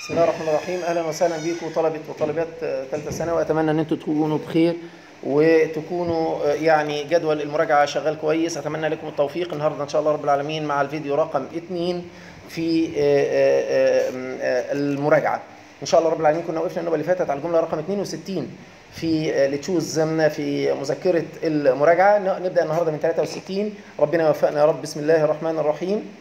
بسم الله الرحمن الرحيم اهلا وسهلا بكم طلبه وطالبات ثالثه ثانوي واتمنى ان انتم تكونوا بخير وتكونوا آه، يعني جدول المراجعه شغال كويس اتمنى لكم التوفيق النهارده ان شاء الله رب العالمين مع الفيديو رقم 2 في آه، آه، آه، المراجعه ان شاء الله رب العالمين كنا وقفنا النوبه اللي فاتت على الجمله رقم 62 في آه، لتشوز في مذكره المراجعه ن- نبدا النهارده من 63 ربنا يوفقنا يا رب بسم الله الرحمن الرحيم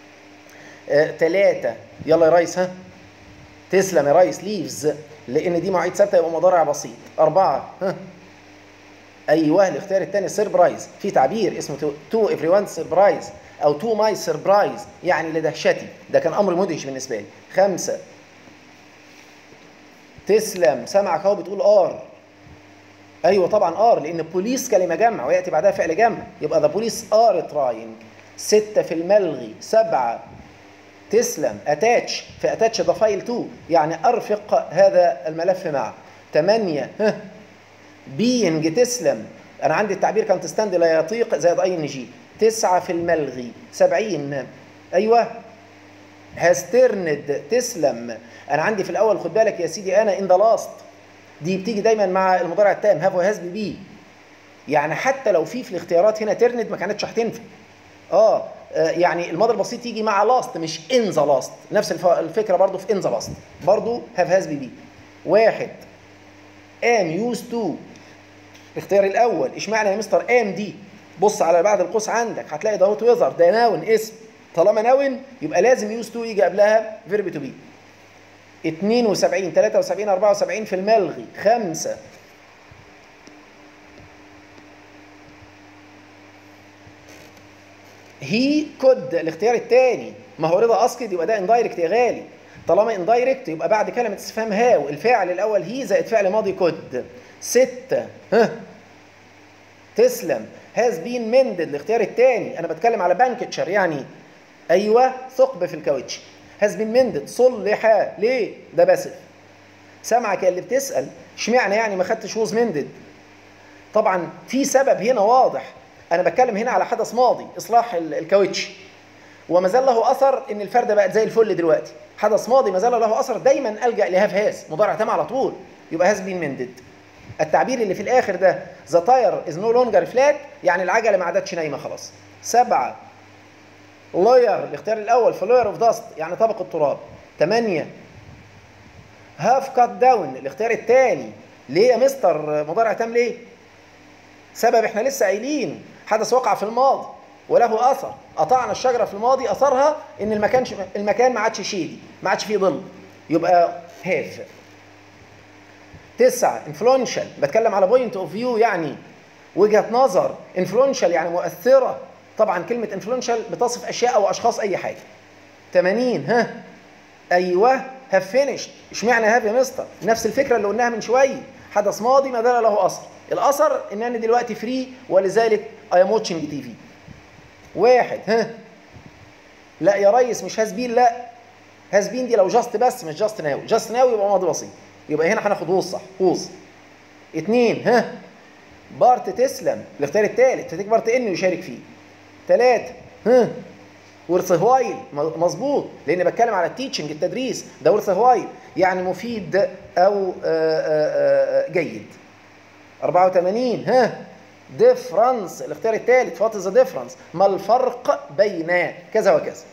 ثلاثة يلا يا ريس ها تسلم يا ريس ليفز لان دي مواعيد ثابته يبقى مضارع بسيط أربعة ها ايوه الاختيار الثاني سيربرايز في تعبير اسمه تو ايفري وان سيربرايز او تو ماي سيربرايز يعني لدهشتي ده كان امر مدهش بالنسبه لي خمسة تسلم سامعك اهو بتقول ار ايوه طبعا ار لان بوليس كلمه جمع وياتي بعدها فعل جمع يبقى ذا بوليس ار تراينج ستة في الملغي سبعة تسلم اتاتش في اتاتش ذا فايل تو يعني ارفق هذا الملف معه ثمانية ها بينج تسلم انا عندي التعبير كان تستند لا يطيق زائد اي ان جي تسعة في الملغي سبعين ايوه هاسترند تسلم انا عندي في الاول خد بالك يا سيدي انا ان ذا لاست دي بتيجي دايما مع المضارع التام هاف وهاز بي يعني حتى لو في في الاختيارات هنا ترند ما كانتش هتنفع اه آه، يعني الماضي البسيط يجي مع لاست مش ان ذا لاست نفس الف- الفكره برضو في ان ذا لاست برضو هاف هاز بي بي واحد ام يوز تو الاختيار الاول اشمعنى يا مستر ام دي بص على بعد القوس عندك هتلاقي ده هوت ويزر ده ناون اسم طالما ناون يبقى لازم يوز تو يجي قبلها فيرب تو بي 72 73 74 في الملغي خمسة هي كود الاختيار الثاني ما هو رضا اسكت يبقى ده اندايركت يا غالي طالما اندايركت يبقى بعد كلمه استفهام هاو الفاعل الاول هي زائد فعل ماضي كود ستة ها تسلم هاز بين مندد الاختيار الثاني انا بتكلم على بانكتشر يعني ايوه ثقب في الكاوتش هاز بين مندد صلح ليه ده باسف سامعك يا اللي بتسال اشمعنى يعني ما خدتش ووز مندد طبعا في سبب هنا واضح انا بتكلم هنا على حدث ماضي اصلاح ال- الكاوتش وما زال له اثر ان الفرده بقت زي الفل دلوقتي حدث ماضي ما زال له اثر دايما الجا لهاف هاز مضارع تام على طول يبقى هاز بين مندد التعبير اللي في الاخر ده ذا تاير از نو لونجر فلات يعني العجله ما عادتش نايمه خلاص سبعه لوير الاختيار الاول في لوير اوف داست يعني طبق التراب ثمانيه هاف كات داون الاختيار الثاني ليه يا مستر مضارع تام ليه؟ سبب احنا لسه قايلين حدث وقع في الماضي وله اثر قطعنا الشجره في الماضي اثرها ان المكان المكان ما عادش شيدي ما عادش فيه ظل يبقى هاف تسعة انفلونشال بتكلم على بوينت اوف فيو يعني وجهة نظر انفلونشال يعني مؤثرة طبعا كلمة انفلونشال بتصف اشياء او اشخاص اي حاجة 80 ها ايوه هاف فينيشد اشمعنى هاف يا مستر نفس الفكره اللي قلناها من شويه حدث ماضي ما زال له اثر الاثر ان انا دلوقتي فري ولذلك اي ام واتشنج تي في واحد ها لا يا ريس مش هاز بين لا هاز بين دي لو جاست بس مش جاست ناو جاست ناو يبقى ماضي بسيط يبقى هنا هناخد ووز صح ووز اتنين ها بارت تسلم الاختيار الثالث فتيك بارت ان يشارك فيه ثلاثة ها ورث هوايل م- مظبوط لان بتكلم على التيتشنج التدريس ده ورث هوايل يعني مفيد او آه، آه، آه، جيد 84 ها ديفرنس الاختيار الثالث وات ذا ديفرنس ما الفرق بين كذا وكذا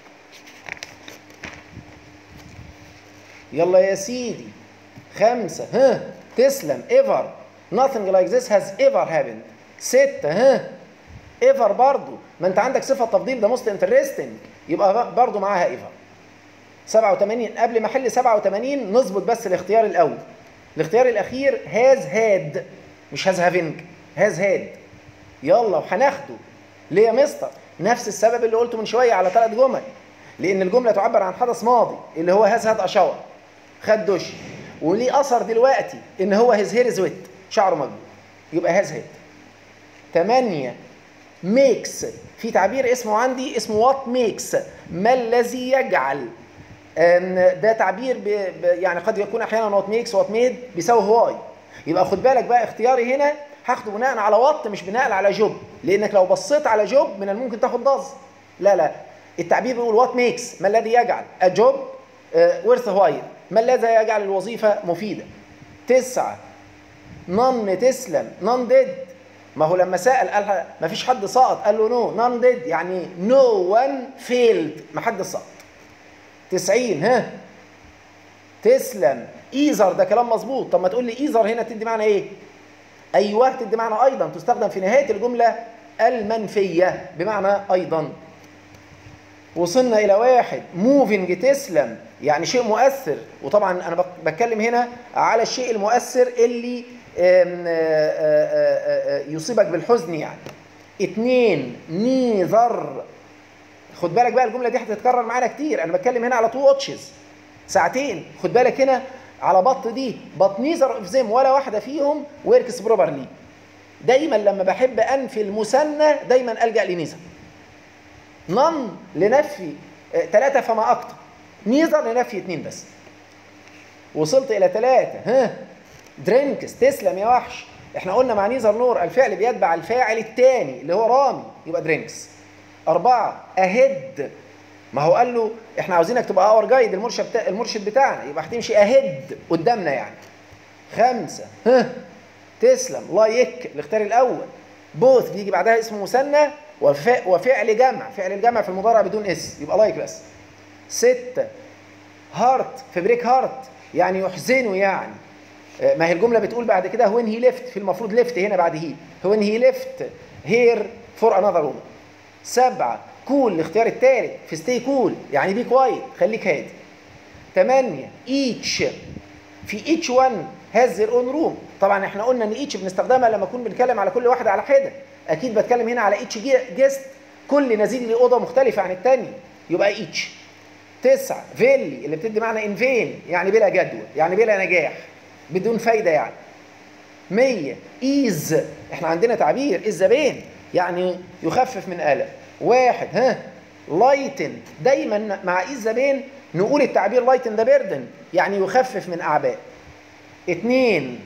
يلا يا سيدي خمسة ها تسلم ever nothing like this has ever happened ستة ها ايفر برضو ما انت عندك صفه تفضيل ده موست انترستنج يبقى برضو معاها ايفر 87 قبل ما احل 87 نظبط بس الاختيار الاول الاختيار الاخير هاز هاد مش هاز هافينج هاز هاد يلا وهناخده ليه يا مستر نفس السبب اللي قلته من شويه على ثلاث جمل لان الجمله تعبر عن حدث ماضي اللي هو هاز هاد اشاور خد دش وليه اثر دلوقتي ان هو هيز هير از ويت شعره مجبور يبقى هاز هاد 8 ميكس في تعبير اسمه عندي اسمه وات ميكس ما الذي يجعل أم، ده تعبير ب... ب... يعني قد يكون احيانا وات ميكس وات ميد بيساوي هواي يبقى خد بالك بقى اختياري هنا هاخده بناء على وات مش بناء على جوب لانك لو بصيت على جوب من الممكن تاخد ضز لا لا التعبير بيقول وات ميكس ما الذي يجعل a job ورث واير ما الذي يجعل الوظيفة مفيدة تسعة نون تسلم نون ديد ما هو لما سأل قال ما فيش حد سقط قال له نو نون ديد يعني نو وان فيلد ما حد سقط 90 ها تسلم ايزر ده كلام مظبوط طب ما تقول لي ايزر هنا تدي معنى ايه ايوه تدي معنى ايضا تستخدم في نهايه الجمله المنفيه بمعنى ايضا وصلنا الى واحد موفينج تسلم يعني شيء مؤثر وطبعا انا بتكلم هنا على الشيء المؤثر اللي يصيبك بالحزن يعني اتنين نيذر خد بالك بقى الجمله دي هتتكرر معانا كتير انا بتكلم هنا على تو واتشز ساعتين خد بالك هنا على بط دي بط نيذر اوف زيم ولا واحده فيهم وركس بروبرلي دايما لما بحب انفي المثنى دايما الجا لنيذر نن لنفي ثلاثة فما أكتر نيذر لنفي اثنين بس وصلت إلى ثلاثة ها درينكس تسلم يا وحش احنا قلنا مع نيزر نور الفعل بيتبع الفاعل الثاني اللي هو رامي يبقى درينكس أربعة أهد ما هو قال له احنا عاوزينك تبقى اور جايد المرشد بتاع المرشد بتاعنا يبقى هتمشي أهد قدامنا يعني خمسة ها تسلم لايك الاختيار الأول بوث بيجي بعدها اسم مثنى وفعل جمع فعل الجمع في المضارع بدون اس يبقى لايك بس ستة هارت في بريك هارت يعني يحزنه يعني ما هي الجمله بتقول بعد كده وين هي ليفت في المفروض ليفت هنا بعد هي وين هي ليفت هير فور انذر وومن سبعه كول الاختيار الثالث في ستي كول يعني بي كوايت خليك هادي ثمانيه ايتش في ايتش وان هاز زير اون روم طبعا احنا قلنا ان ايتش بنستخدمها لما نكون بنتكلم على كل واحد على حده اكيد بتكلم هنا على ايتش جيست كل نزيل له اوضه مختلفه عن الثانيه يبقى ايتش تسعة فيلي اللي بتدي معنى ان فين يعني بلا جدوى يعني بلا نجاح بدون فايده يعني 100 ايز احنا عندنا تعبير از بين يعني يخفف من الم واحد ها لايتن دايما مع از بين نقول التعبير لايتن ذا بيردن يعني يخفف من اعباء اثنين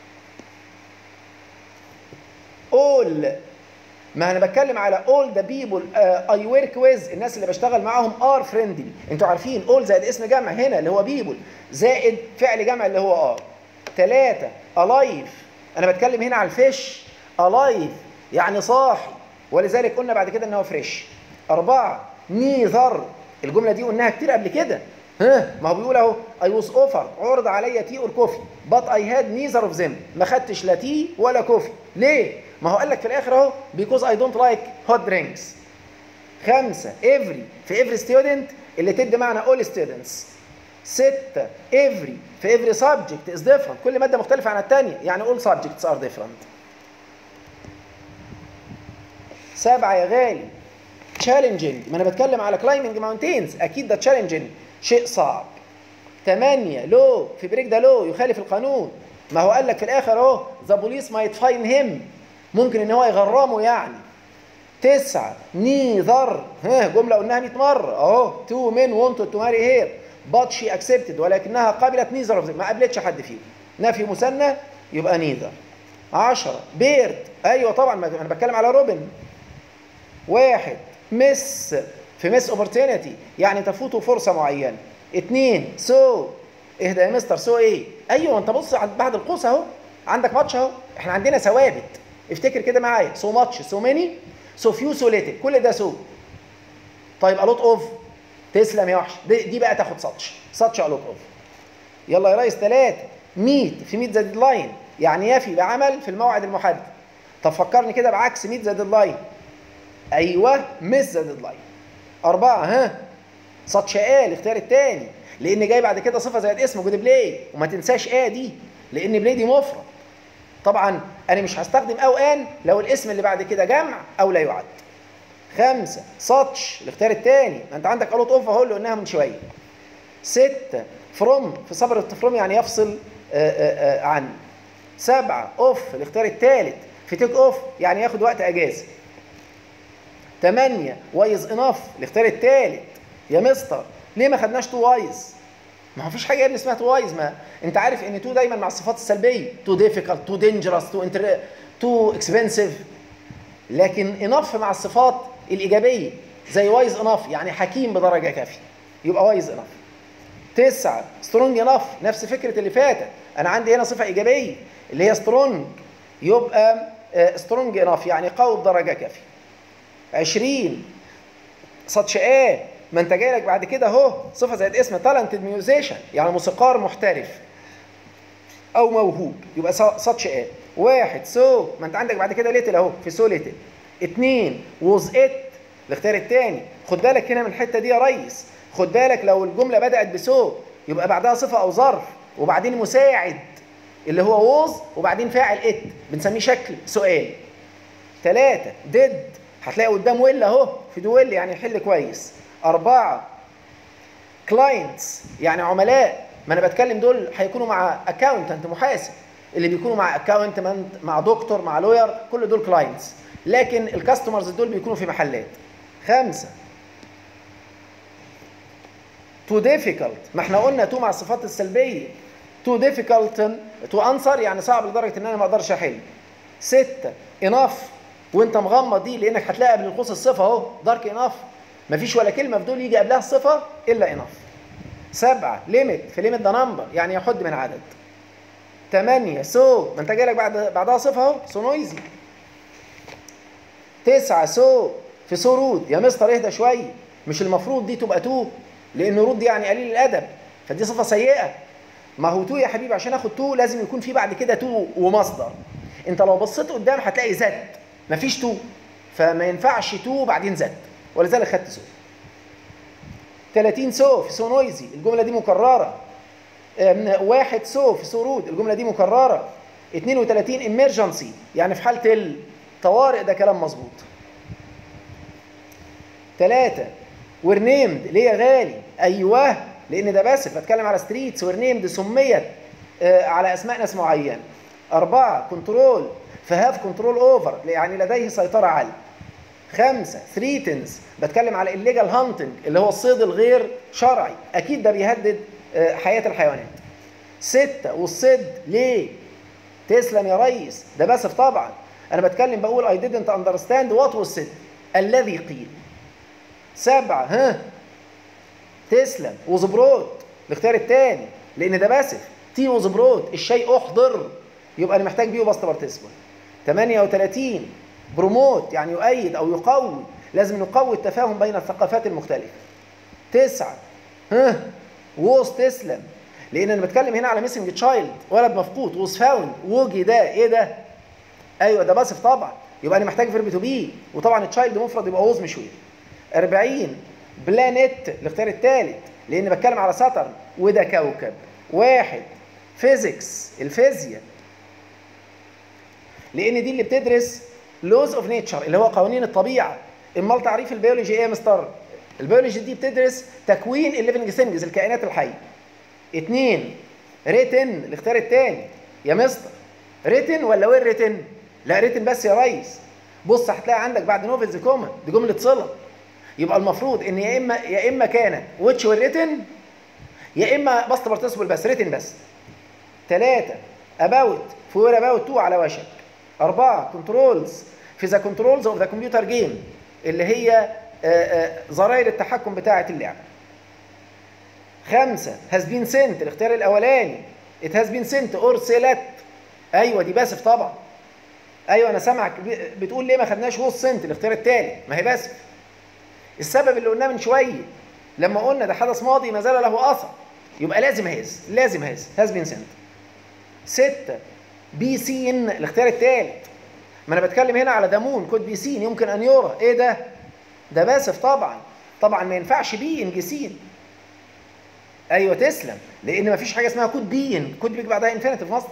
all ما انا بتكلم على all the people uh, I work with الناس اللي بشتغل معاهم are friendly انتوا عارفين all زائد اسم جمع هنا اللي هو people زائد فعل جمع اللي هو are ثلاثة alive انا بتكلم هنا على الفيش alive يعني صاحي ولذلك قلنا بعد كده ان هو فريش أربعة neither الجملة دي قلناها كتير قبل كده ها ما هو بيقول اهو I was offered عرض عليا تي اور كوفي but I had neither of them ما خدتش لا تي ولا كوفي ليه؟ ما هو قال لك في الاخر اهو because I don't like hot drinks خمسة every في every student اللي تدي معنى all students ستة every في every subject is different كل مادة مختلفة عن الثانية يعني all subjects are different سبعة يا غالي challenging ما انا بتكلم على climbing mountains اكيد ده challenging شيء صعب ثمانية لو في بريك ده لو يخالف القانون ما هو قال لك في الاخر اهو ذا بوليس مايت فاين هيم ممكن ان هو يغرمه يعني تسعة نيذر ها جملة قلناها 100 مرة اهو تو مين wanted to marry her but she accepted ولكنها قبلت نيذر ما قابلتش حد فيهم نفي مثنى يبقى نيذر 10 بيرد ايوه طبعا انا بتكلم على روبن واحد مس في مس اوبورتينيتي يعني تفوته فرصه معينه اثنين سو اهدى يا مستر سو ايه ايوه انت بص بعد القوس اهو عندك ماتش اهو احنا عندنا ثوابت افتكر كده معايا سو ماتش سو ماني سو فيو سو ليتل كل ده سو طيب الوت اوف تسلم يا وحش دي, دي بقى تاخد ساتش ساتش الوت اوف يلا يا ريس ثلاثه ميت في ميت ذا ديدلاين يعني يفي بعمل في الموعد المحدد طب فكرني كده بعكس ميت ذا ديدلاين ايوه مس ذا ديدلاين أربعة ها ساتش آ الاختيار الثاني لأن جاي بعد كده صفة زائد اسم جود بلاي وما تنساش آ دي لأن بلاي دي مفرد طبعا أنا مش هستخدم أو آن لو الاسم اللي بعد كده جمع أو لا يعد خمسة ساتش الاختيار الثاني ما أنت عندك ألوت أوف أهو اللي قلناها من شوية ستة فروم في صبر فروم يعني يفصل آآ آآ عن سبعة أوف الاختيار الثالث في تيك أوف يعني ياخد وقت أجازة 8 وايز انف الاختيار الثالث يا مستر ليه ما خدناش تو وايز ما هو فيش حاجه يا ابني اسمها تو وايز ما انت عارف ان تو دايما مع الصفات السلبيه تو ديفيكالت تو دينجرس تو انتر تو اكسبنسيف لكن انف مع الصفات الايجابيه زي وايز انف يعني حكيم بدرجه كافيه يبقى وايز انف تسعة سترونج انف نفس فكرة اللي فاتت أنا عندي هنا صفة إيجابية اللي هي سترونج يبقى سترونج انف يعني قوي بدرجة كافية 20 ساتش ايه ما انت جاي لك بعد كده اهو صفه زائد اسم تالنتد ميوزيشن يعني موسيقار محترف او موهوب يبقى ساتش ايه واحد سو ما انت عندك بعد كده ليتل اهو في سو ليتل اثنين ووز ات الاختيار الثاني خد بالك هنا من الحته دي يا ريس خد بالك لو الجمله بدات بسو يبقى بعدها صفه او ظرف وبعدين مساعد اللي هو ووز وبعدين فاعل ات بنسميه شكل سؤال ثلاثة ديد هتلاقي قدام ويل اهو في دويل يعني يحل كويس أربعة كلاينتس يعني عملاء ما أنا بتكلم دول هيكونوا مع أكاونتنت محاسب اللي بيكونوا مع أكاونتمنت مع دكتور مع لوير كل دول كلاينتس لكن الكاستمرز دول بيكونوا في محلات خمسة تو ديفيكالت ما احنا قلنا تو مع الصفات السلبية تو ديفيكالت تو انسر يعني صعب لدرجة ان انا ما اقدرش احل ستة اناف وانت مغمض دي لانك هتلاقي قبل القوس الصفه اهو دارك اناف مفيش ولا كلمه في دول يجي قبلها الصفه الا اناف سبعه ليميت في ليميت ده نمبر يعني يحد من عدد ثمانية سو ما انت جاي لك بعد بعدها صفه اهو سو نويزي تسعة سو في سو رود يا مستر اهدى شويه مش المفروض دي تبقى تو لان رود دي يعني قليل الادب فدي صفه سيئه ما هو تو يا حبيبي عشان اخد تو لازم يكون في بعد كده تو ومصدر انت لو بصيت قدام هتلاقي زد مفيش تو فما ينفعش تو بعدين زد ولذلك خدت سو 30 سو في سو نويزي الجمله دي مكرره واحد سو في سو رود الجمله دي مكرره 32 امرجنسي يعني في حاله الطوارئ ده كلام مظبوط ثلاثة وير نيمد ليه يا غالي ايوه لان ده باسف بتكلم على ستريتس وير نيمد سميت على اسماء ناس معين أربعة كنترول فهاف كنترول اوفر يعني لديه سيطرة على خمسة ثريتنز بتكلم على الليجال هانتنج اللي هو الصيد الغير شرعي أكيد ده بيهدد حياة الحيوانات ستة والصيد ليه؟ تسلم يا ريس ده باسف طبعا أنا بتكلم بقول I didn't understand what was said الذي قيل سبعة ها تسلم وزبروت الاختيار الثاني لأن ده باسف تي وزبروت الشيء أحضر يبقى أنا محتاج بيه باست بارتيسيبل 38 بروموت يعني يؤيد او يقوي لازم نقوي التفاهم بين الثقافات المختلفه تسعة ها ووز تسلم لان انا بتكلم هنا على ميسنج تشايلد ولد مفقود ووز فاوند وجي ده ايه ده ايوه ده باسف طبعا يبقى انا محتاج فيرب تو بي وطبعا التشايلد مفرد يبقى ووز مش وير 40 بلانيت الاختيار الثالث لان بتكلم على ساترن وده كوكب واحد فيزيكس الفيزياء لان دي اللي بتدرس لوز اوف نيتشر اللي هو قوانين الطبيعه امال تعريف البيولوجي ايه يا مستر البيولوجي دي بتدرس تكوين الليفنج ثينجز الكائنات الحيه اثنين ريتن الاختيار الثاني يا مستر ريتن ولا وين ريتن لا ريتن بس يا ريس بص هتلاقي عندك بعد نوفلز كومن دي جمله صله يبقى المفروض ان يا اما يا اما كانت ويتش والريتن يا اما باست بارتيسيبل بس ريتن بس ثلاثه اباوت فور اباوت تو على وشك أربعة كنترولز في ذا كنترولز اوف ذا كمبيوتر جيم اللي هي زراير التحكم بتاعة اللعبة. خمسة هاز بين سنت الاختيار الأولاني ات هاز بين سنت أرسلت أيوه دي باسف طبعا. أيوه أنا سامعك بتقول ليه ما خدناش ووز سنت الاختيار التالي ما هي باسف. السبب اللي قلناه من شوية لما قلنا ده حدث ماضي ما زال له أثر يبقى لازم هاز لازم هاز هاز بين سنت. ستة بي سين الاختيار الثالث ما انا بتكلم هنا على دامون كود بي سين يمكن ان يرى ايه ده ده باسف طبعا طبعا ما ينفعش بي ان سين ايوه تسلم لان ما فيش حاجه اسمها كود بين كود بيجي بعدها انفينيتيف مصدر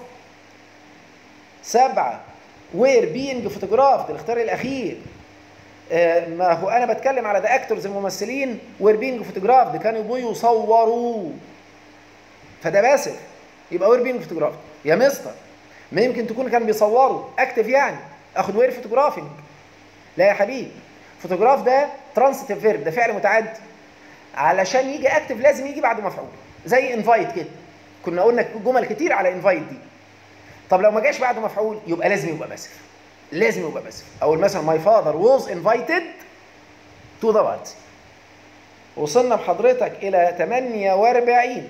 سبعه وير بينج فوتوجراف ده الاختيار الاخير آه ما هو انا بتكلم على ذا اكتورز الممثلين وير بينج فوتوجراف ده كانوا يبقوا يصوروا فده باسف يبقى وير بينج فوتوجراف يا مستر ما يمكن تكون كان بيصوروا اكتف يعني اخد وير فوتوجرافنج لا يا حبيبي فوتوجراف ده ترانسيتيف فيرب ده فعل متعدي علشان يجي اكتف لازم يجي بعد مفعول زي انفايت كده كنا قلنا جمل كتير على انفايت دي طب لو ما جاش بعد مفعول يبقى لازم يبقى باسف لازم يبقى باسف او مثلا ماي فاذر was invited to the party وصلنا بحضرتك الى 48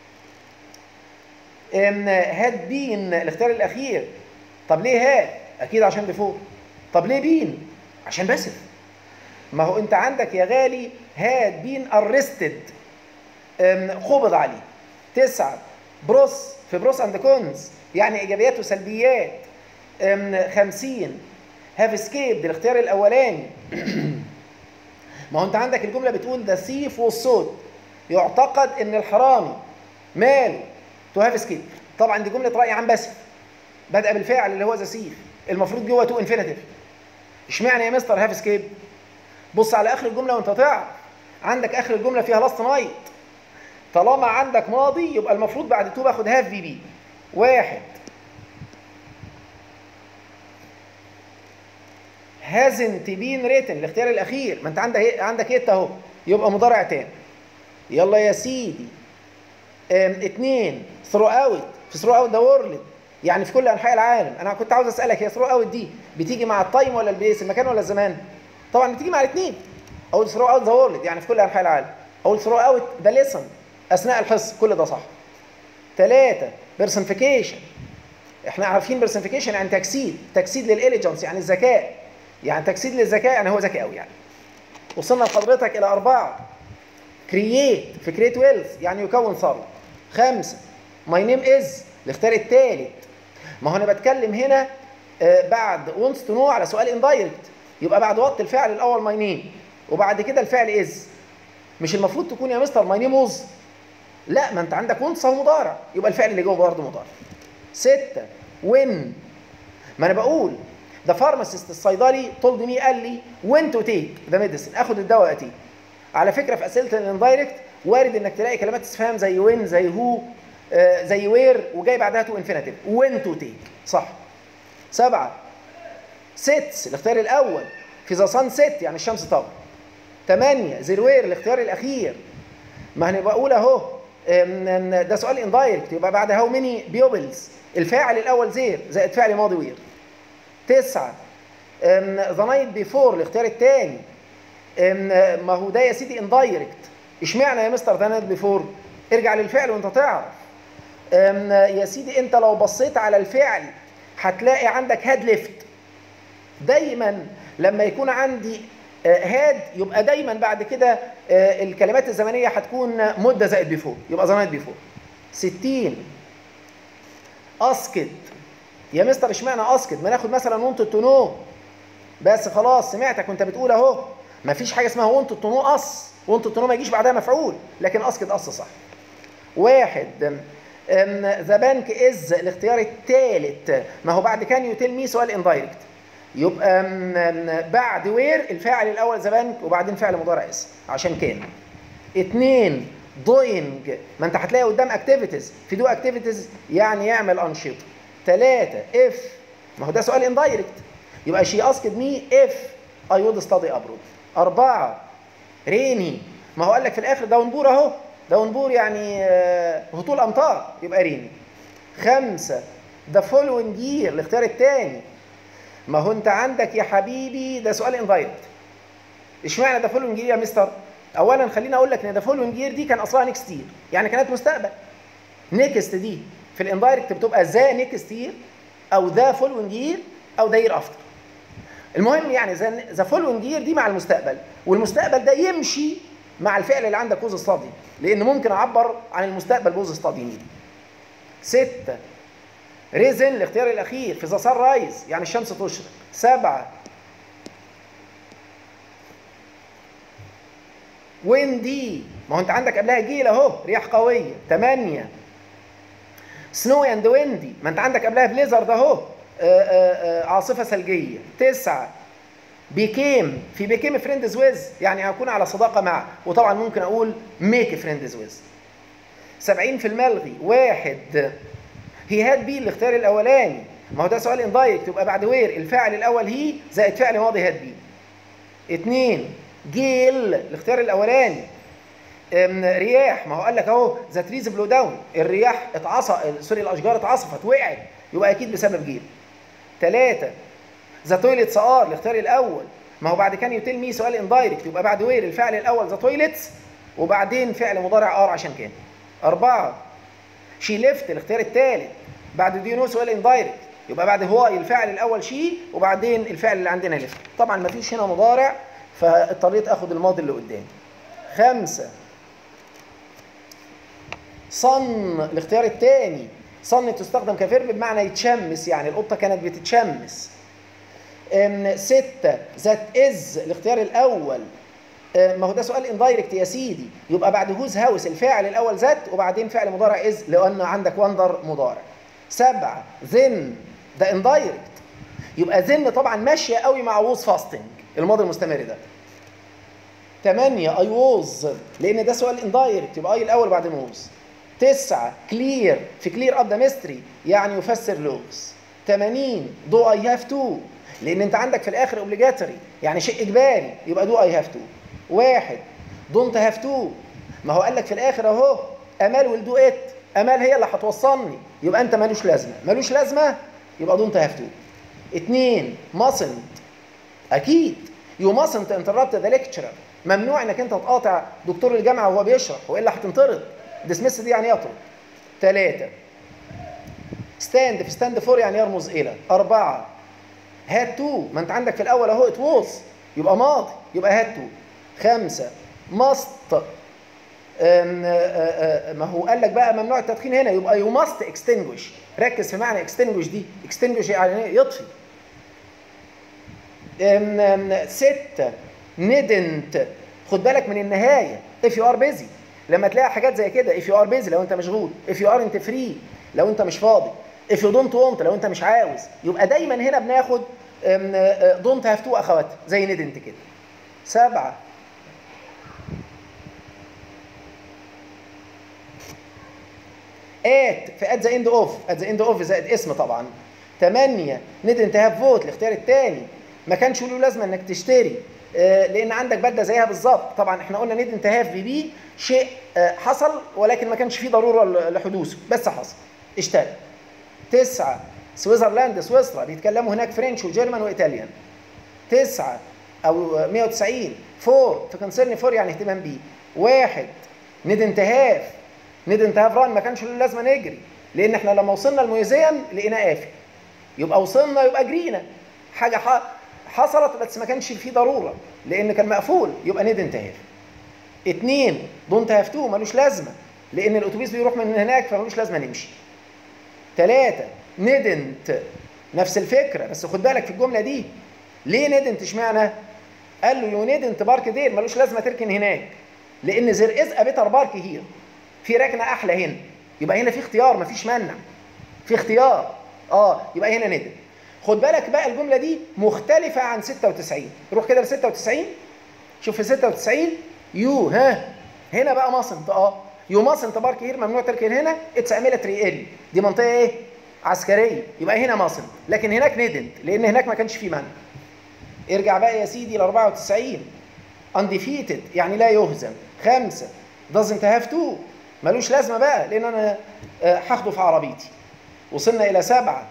ان هاد بين الاختيار الاخير طب ليه هاد اكيد عشان بيفور طب ليه بين عشان باسف ما هو انت عندك يا غالي هاد بين ارستد قبض عليه تسعة بروس في بروس اند كونز يعني ايجابيات وسلبيات أم، خمسين هاف اسكيب الاختيار الاولاني ما هو انت عندك الجمله بتقول ذا سيف والصوت يعتقد ان الحرامي ماله تو هاف اسكيب طبعا دي جمله راي عام بس بادئه بالفعل اللي هو ذا سيف المفروض جوه تو انفينيتيف اشمعنى يا مستر هاف اسكيب بص على اخر الجمله وانت تعرف عندك اخر الجمله فيها لاست نايت طالما عندك ماضي يبقى المفروض بعد تو باخد هاف في بي واحد هازنت بين ريتن الاختيار الاخير ما انت عندك عندك ايه اهو يبقى مضارع تام يلا يا سيدي ام اتنين ثرو اوت في ثرو اوت ذا وورلد يعني في كل انحاء العالم انا كنت عاوز اسالك هي ثرو اوت دي بتيجي مع التايم ولا البيس المكان ولا الزمان طبعا بتيجي مع الاثنين اقول ثرو اوت ذا وورلد يعني في كل انحاء العالم اقول ثرو اوت ذا ليسن اثناء الحصه كل ده صح ثلاثة بيرسونفيكيشن احنا عارفين بيرسونفيكيشن يعني تجسيد تجسيد للإليجنس يعني الذكاء يعني تجسيد للذكاء يعني هو ذكي قوي يعني وصلنا لحضرتك الى اربعه كرييت في كريت ويلث يعني يكون ثروه خمسه ماي نيم از الاختيار الثالث ما هو انا بتكلم هنا آه، بعد وونس تو نو على سؤال اندايركت يبقى بعد وقت الفعل الاول ماي نيم وبعد كده الفعل از مش المفروض تكون يا مستر ماي نيم وز لا ما انت عندك وونس هو مضارع يبقى الفعل اللي جوه برضه مضارع سته وين ما انا بقول ده فارماسيست الصيدلي تولد مي قال لي وين تو تيك ذا ميديسن اخد الدواء وقتي على فكره في اسئله الاندايركت وارد انك تلاقي كلمات استفهام زي وين زي هو آه، زي وير وجاي بعدها تو انفينيتيف وين تو تيك صح سبعه سيتس الاختيار الاول في ذا سان سيت يعني الشمس طبعا ثمانيه زيروير الاختيار الاخير ما هنبقى اقول اهو أم، أم، ده سؤال اندايركت يبقى بعد هاو ميني بيوبلز الفاعل الاول زير زائد فعل ماضي وير تسعة ذا نايت بيفور الاختيار الثاني ما هو ده يا سيدي اندايركت اشمعنى يا مستر ذا نايت بيفور ارجع للفعل وانت تعرف أم، يا سيدي انت لو بصيت على الفعل هتلاقي عندك هاد ليفت دايما لما يكون عندي آه، هاد يبقى دايما بعد كده آه، الكلمات الزمنيه هتكون مده زائد بيفور يبقى ذا نايت بيفور 60 اسكت يا مستر اشمعنى اسكت ما ناخد مثلا وانت تو نو بس خلاص سمعتك وانت بتقول اهو ما فيش حاجه اسمها وانت تو نو اس وانت تو نو ما يجيش بعدها مفعول لكن اسكت اس صح واحد ذا بانك از الاختيار الثالث ما هو بعد كان يو تيل مي سؤال اندايركت يبقى أم، أم، بعد وير الفاعل الاول ذا بانك وبعدين فعل مضارع اس عشان كان اثنين دوينج ما انت هتلاقي قدام اكتيفيتيز في دو اكتيفيتيز يعني يعمل انشطه ثلاثة اف ما هو ده سؤال اندايركت يبقى شي اسكد مي اف اي وود ستادي ابرود أربعة ريني ما هو قال لك في الآخر داونبور أهو داونبور يعني آه، هطول أمطار يبقى ريني خمسة ذا فولوينج يير الاختيار الثاني ما هو أنت عندك يا حبيبي ده سؤال اندايركت اشمعنى ذا فولوينج يير يا مستر؟ أولا خليني أقول لك إن ذا فولوينج يير دي كان أصلها نيكست يير يعني كانت مستقبل نيكست دي في الاندايركت بتبقى ذا نيكست يير او ذا فولوينج يير او ذا يير افتر المهم يعني ذا فولوينج يير دي مع المستقبل والمستقبل ده يمشي مع الفعل اللي عندك ووز ستادي لان ممكن اعبر عن المستقبل بوز ستادي مين ستة ريزن الاختيار الاخير في ذا سان رايز يعني الشمس تشرق سبعة وين دي ما هو انت عندك قبلها جيل اهو رياح قويه ثمانية سنو اند ويندي ما انت عندك قبلها بليزرد اهو آه، آه، آه، عاصفه ثلجيه تسعة بيكيم في بيكيم فريندز ويز يعني هكون على صداقه مع وطبعا ممكن اقول ميك فريندز ويز 70 في الملغي واحد هي هاد بي الاختيار الاولاني ما هو ده سؤال اندايركت يبقى بعد وير الفاعل الاول هي زائد فعل ماضي هاد بي اثنين جيل الاختيار الاولاني أم، رياح ما هو قال لك اهو ذا تريز بلو داون الرياح اتعصى سوري الاشجار اتعصفت وقعت يبقى اكيد بسبب جيل ثلاثة ذا تويلتس ار الاختيار الاول ما هو بعد كان يتل مي سؤال اندايركت يبقى بعد وير الفعل الاول ذا تويلتس وبعدين فعل مضارع ار عشان كده أربعة شي ليفت الاختيار الثالث بعد دي نو سؤال اندايركت يبقى بعد هو الفعل الاول شي وبعدين الفعل اللي عندنا ليفت طبعا ما فيش هنا مضارع فاضطريت اخد الماضي اللي قدامي خمسة صن الاختيار الثاني صن تستخدم كفيرب بمعنى يتشمس يعني القطة كانت بتتشمس أم، ستة ذات از الاختيار الأول أه، ما هو ده سؤال اندايركت يا سيدي يبقى بعد هوز هاوس الفاعل الأول ذات وبعدين فعل مضارع از لأن عندك وندر مضارع سبعة ذن ده اندايركت يبقى ذن طبعا ماشية قوي مع ووز فاستنج الماضي المستمر ده 8 اي ووز لان ده سؤال اندايركت يبقى اي الاول بعدين ووز 9 كلير في كلير اب ده ميستري يعني يفسر لغز 80 دو اي هاف تو لان انت عندك في الاخر اوبليجاتوري يعني شيء اجباري يبقى دو اي هاف تو واحد دونت هاف تو ما هو قال لك في الاخر اهو امال ويل دو ات امال هي اللي هتوصلني يبقى انت مالوش لازمه مالوش لازمه يبقى دونت هاف تو اتنين ماسنت اكيد يو ماسنت انتربت ذا ليكتشرر ممنوع انك انت تقاطع دكتور الجامعه وهو بيشرح والا هتنطرد ديسمس دي يعني يطرد ثلاثة ستاند في ستاند فور يعني يرمز الى أربعة هات تو ما انت عندك في الاول اهو اتوص يبقى ماضي يبقى هات تو خمسة ماست ما هو قال لك بقى ممنوع التدخين هنا يبقى يو ماست اكستنجوش ركز في معنى اكستنجوش دي اكستنجوش يعني إيه؟ يطفي أم، أم، ستة ندنت خد بالك من النهاية if you are busy لما تلاقي حاجات زي كده if you are busy لو انت مشغول if you aren't free لو انت مش فاضي if you don't want لو انت مش عاوز يبقى دايما هنا بناخد أم، أه، don't have to اخواتها زي ندنت كده سبعة at في at the end of at the end of زائد اسم طبعا 8 ندنت هاف فوت الاختيار الثاني ما كانش له لازمه انك تشتري آه، لان عندك بدله زيها بالظبط طبعا احنا قلنا ندن تهاف في بي شيء آه، حصل ولكن ما كانش فيه ضروره ل- لحدوثه بس حصل اشتري تسعة سويسرلاند سويسرا بيتكلموا هناك فرنش وجيرمان وايطاليان تسعة او 190 فور في كونسيرن فور يعني اهتمام بيه واحد ندن تهاف ندن تهاف ران ما كانش له لازمه نجري لان احنا لما وصلنا الميوزيوم لقيناه قافل يبقى وصلنا يبقى جرينا حاجه ح- حصلت بس ما كانش فيه ضروره لان كان مقفول يبقى ندن تهاف اتنين دونت هاف تو ملوش لازمه لان الاتوبيس بيروح من هناك فملوش لازمه نمشي ثلاثة ندنت نفس الفكرة بس خد بالك في الجملة دي ليه ندنت اشمعنى؟ قال له يو ندنت بارك دير ملوش لازمة تركن هناك لأن زر از بيتر بارك هير في ركنة أحلى هنا يبقى هنا في اختيار مفيش منع في اختيار اه يبقى هنا ندن خد بالك بقى الجملة دي مختلفة عن 96 روح كده ل 96 شوف في 96 يو ها هنا بقى ماسنت اه يو ماسنت بارك هير ممنوع تركن هنا اتس ميلتري اري دي منطقه ايه؟ عسكريه يبقى هنا ماسنت لكن هناك ندنت لان هناك ما كانش فيه منع ارجع بقى يا سيدي ل 94 undefeated يعني لا يهزم خمسه doesn't have to ملوش لازمه بقى لان انا آه، هاخده في عربيتي وصلنا الى سبعه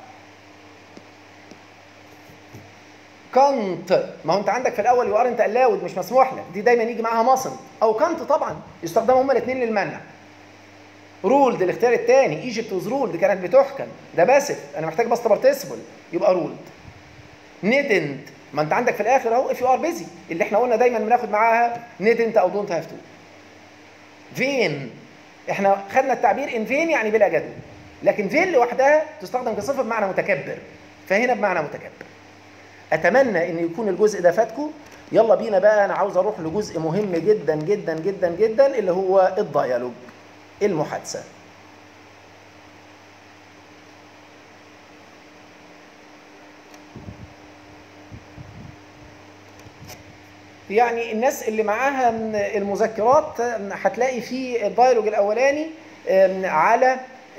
كانت ما هو انت عندك في الاول يو ار انت الاود مش مسموح لك دي دايما يجي معاها مصن او كانت طبعا يستخدموا هما الاثنين للمنع رولد الاختيار الثاني ايجيبت وز رولد كانت بتحكم ده باسف انا محتاج بس بارتيسيبل يبقى رولد ندنت ما انت عندك في الاخر اهو اف يو ار بيزي اللي احنا قلنا دايما بناخد معاها ندنت او دونت هاف تو فين احنا خدنا التعبير ان فين يعني بلا جدوى لكن فين لوحدها تستخدم كصفه بمعنى متكبر فهنا بمعنى متكبر اتمنى ان يكون الجزء ده فاتكم يلا بينا بقى انا عاوز اروح لجزء مهم جدا جدا جدا جدا اللي هو الديالوج المحادثه يعني الناس اللي معاها المذكرات هتلاقي في الدايلوج الاولاني على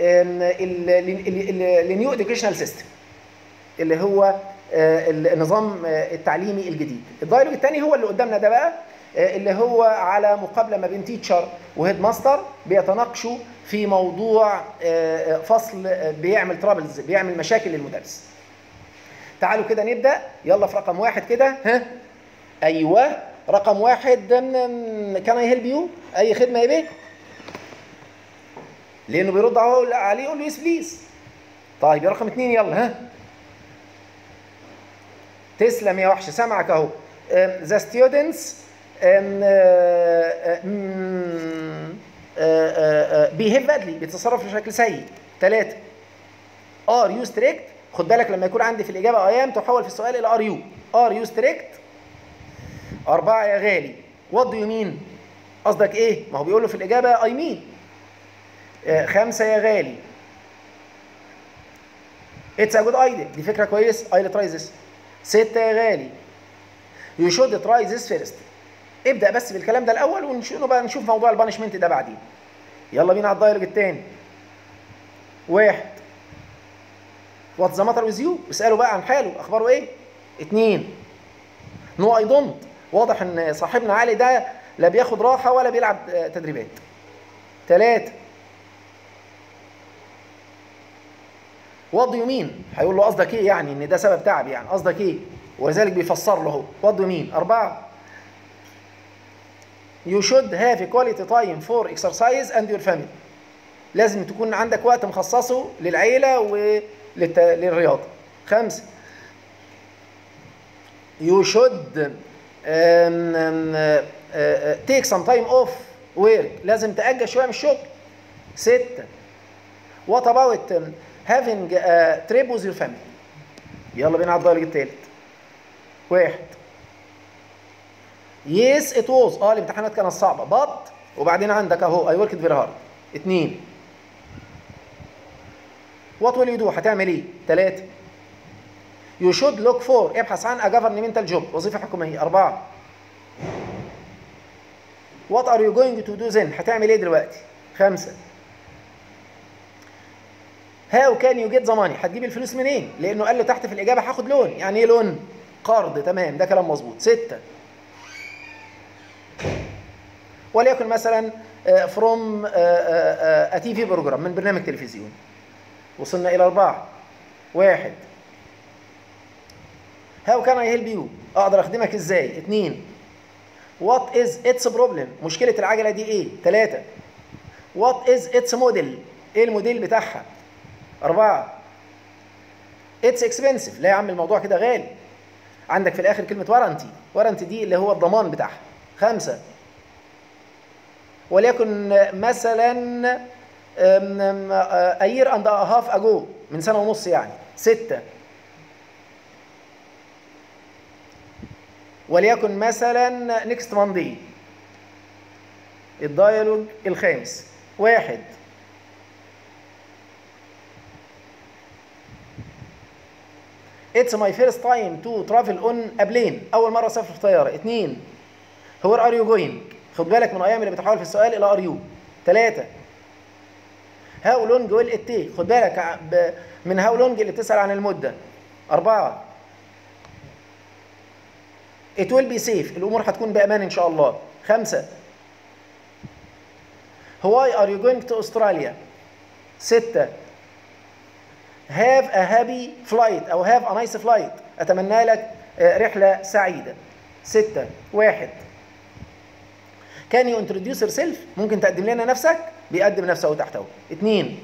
النيو اديوكيشنال سيستم اللي هو النظام التعليمي الجديد الدايلوج الثاني هو اللي قدامنا ده بقى اللي هو على مقابله ما بين تيتشر وهيد ماستر بيتناقشوا في موضوع فصل بيعمل ترابلز بيعمل مشاكل للمدرس تعالوا كده نبدا يلا في رقم واحد كده ها ايوه رقم واحد كان اي هيلب يو اي خدمه يا بيه لانه بيرد اهو عليه يقول له يس بليز طيب يا رقم اثنين يلا ها تسلم يا وحش سامعك اهو ذا ستودنتس بيهيف بادلي بيتصرف بشكل سيء ثلاثة ار يو ستريكت خد بالك لما يكون عندي في الإجابة أيام تحول في السؤال إلى ار يو ار يو ستريكت أربعة يا غالي وات دو يو مين قصدك إيه؟ ما هو بيقول له في الإجابة أي مين خمسة يا غالي اتس ا جود ايديا دي فكرة كويس اي تراي ذس ستة يا غالي يو شود تراي ذس فيرست ابدا بس بالكلام ده الاول ونشوف بقى نشوف موضوع البانشمنت ده بعدين يلا بينا على الدايلوج الثاني واحد واتس ذا ماتر ويز يو اساله بقى عن حاله اخباره ايه اثنين نو اي دونت واضح ان صاحبنا علي ده لا بياخد راحه ولا بيلعب تدريبات ثلاثة وات دو يو مين هيقول له قصدك ايه يعني ان ده سبب تعب يعني قصدك ايه ولذلك بيفسر له هو وات دو مين أربعة you should have a quality time for exercise and your family لازم تكون عندك وقت مخصصه للعيلة وللرياضة خمسة you should um, um, uh, take some time off work لازم تأجل شوية من الشغل ستة what about um, having a trip with your family يلا بينا على الدرجة التالت واحد يس ات ووز اه الامتحانات كانت صعبه بط وبعدين عندك اهو اي وركت فيري هارد اثنين وات ويل يو دو هتعمل ايه؟ ثلاثه يو شود لوك فور ابحث عن ا جفرمنتال جوب وظيفه حكوميه اربعه وات ار يو جوينج تو دو ذن هتعمل ايه دلوقتي؟ خمسه هاو كان يو جيت ذا ماني هتجيب الفلوس منين؟ لانه قال له تحت في الاجابه هاخد لون يعني ايه لون؟ قرض تمام ده كلام مظبوط سته وليكن مثلا فروم ا تي في بروجرام من برنامج تلفزيون وصلنا الى اربعه واحد هاو كان اي هيلب يو اقدر اخدمك ازاي اثنين وات از اتس بروبلم مشكله العجله دي ايه ثلاثه وات از اتس موديل ايه الموديل بتاعها اربعه اتس اكسبنسيف لا يا عم الموضوع كده غالي عندك في الاخر كلمه وارنتي وارنتي دي اللي هو الضمان بتاعها خمسه وليكن مثلا اير اند هاف اجو من سنه ونص يعني سته وليكن مثلا نيكست ماندي الدايلوج الخامس واحد It's my first time to travel on a plane أول مرة أسافر في طيارة اثنين Where are you going خد بالك من ايام اللي بتحول في السؤال الى ار يو ثلاثة هاو لونج ويل ات تيك خد بالك من هاو لونج اللي بتسأل عن المدة أربعة it will be safe الأمور هتكون بأمان إن شاء الله خمسة why are you going to Australia ستة have a happy flight أو have a nice flight أتمنى لك رحلة سعيدة ستة واحد كان يو انتروديوس يور سيلف ممكن تقدم لنا نفسك بيقدم نفسه اهو تحت اهو اثنين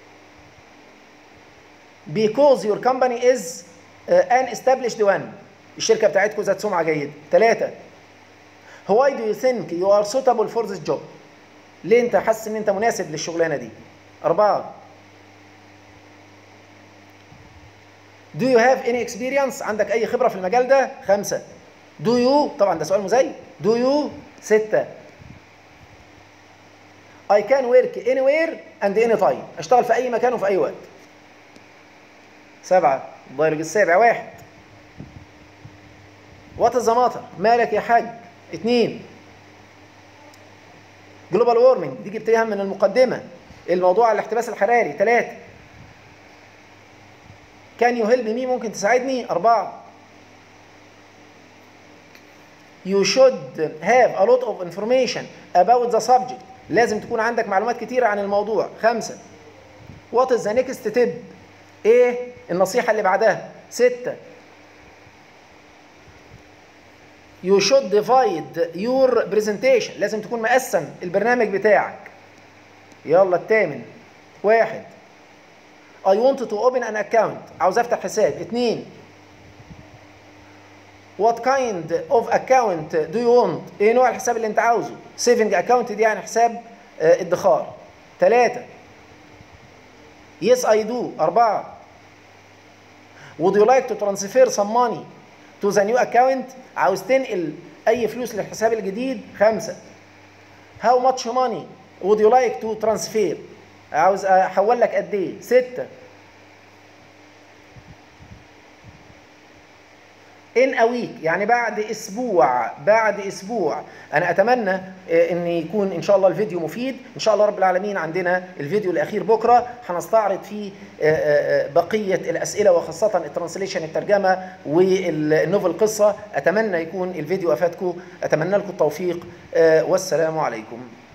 because your company is uh, an established one الشركه بتاعتكم ذات سمعه جيده ثلاثه why do you think you are suitable for this job ليه انت حاسس ان انت مناسب للشغلانه دي اربعه do you have any experience عندك اي خبره في المجال ده خمسه do you طبعا ده سؤال مزيف do you سته I can work anywhere and any time اشتغل في اي مكان وفي اي وقت سبعة الدايلوج السابع واحد وات از ماتر مالك يا حاج اثنين جلوبال وورمنج دي جبتيها من المقدمة الموضوع الاحتباس الحراري ثلاثة كان يو هيلب مي ممكن تساعدني أربعة you should have a lot of information about the subject لازم تكون عندك معلومات كتيرة عن الموضوع خمسة what is the next step ايه النصيحة اللي بعدها ستة you should divide your presentation لازم تكون مقسم البرنامج بتاعك يلا الثامن واحد I want to open an account عاوز افتح حساب اثنين What kind of account do you want؟ ايه نوع الحساب اللي انت عاوزه؟ saving account دي يعني حساب آه، ادخار. ثلاثة Yes I do. أربعة Would you like to transfer some money to the new account؟ عاوز تنقل أي فلوس للحساب الجديد؟ خمسة How much money would you like to transfer؟ عاوز أحول لك قد إيه؟ ستة in a week يعني بعد اسبوع بعد اسبوع انا اتمنى آه، ان يكون ان شاء الله الفيديو مفيد ان شاء الله رب العالمين عندنا الفيديو الاخير بكره هنستعرض فيه آه، آه، آه، بقيه الاسئله وخاصه الترانسليشن الترجمه والنوفل قصه اتمنى يكون الفيديو افادكم اتمنى لكم التوفيق آه، والسلام عليكم